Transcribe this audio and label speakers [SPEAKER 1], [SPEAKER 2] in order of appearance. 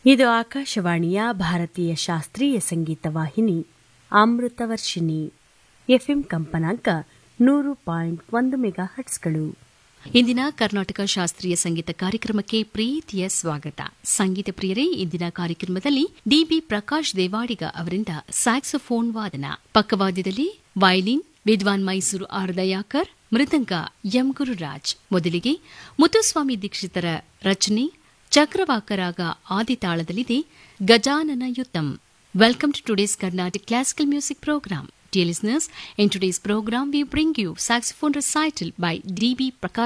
[SPEAKER 1] ಇದು ಆಕಾಶವಾಣಿಯ ಭಾರತೀಯ ಶಾಸ್ತ್ರೀಯ ಸಂಗೀತ ವಾಹಿನಿ ಅಮೃತವರ್ಷಿಣಿ ಎಫ್ಎಂ ಕಂಪನಾಂಕ ನೂರು ಪಾಯಿಂಟ್ ಒಂದು ಮೆಗಾ ಹಟ್ಸ್ಗಳು
[SPEAKER 2] ಇಂದಿನ ಕರ್ನಾಟಕ ಶಾಸ್ತ್ರೀಯ ಸಂಗೀತ ಕಾರ್ಯಕ್ರಮಕ್ಕೆ ಪ್ರೀತಿಯ ಸ್ವಾಗತ ಸಂಗೀತ ಪ್ರಿಯರೇ ಇಂದಿನ ಕಾರ್ಯಕ್ರಮದಲ್ಲಿ ಡಿಬಿ ಪ್ರಕಾಶ್ ದೇವಾಡಿಗ ಅವರಿಂದ ಸ್ಯಾಕ್ಸೋಫೋನ್ ವಾದನ ಪಕ್ಕವಾದ್ಯದಲ್ಲಿ ವಯಲಿನ್ ವಿದ್ವಾನ್ ಮೈಸೂರು ಆರ್ ದಯಾಕರ್ ಮೃದಂಗ ಎಂ ಗುರುರಾಜ್ ಮೊದಲಿಗೆ ಮುತ್ತುಸ್ವಾಮಿ ದೀಕ್ಷಿತರ ರಚನೆ ಚಕ್ರವಾಕರಾಗ ಆದಿತಾಳದಲ್ಲಿದೆ Gajananayutam welcome to today's Carnatic classical music programme Dear listeners, in today's program we bring you saxophone recital by D.B. Prakash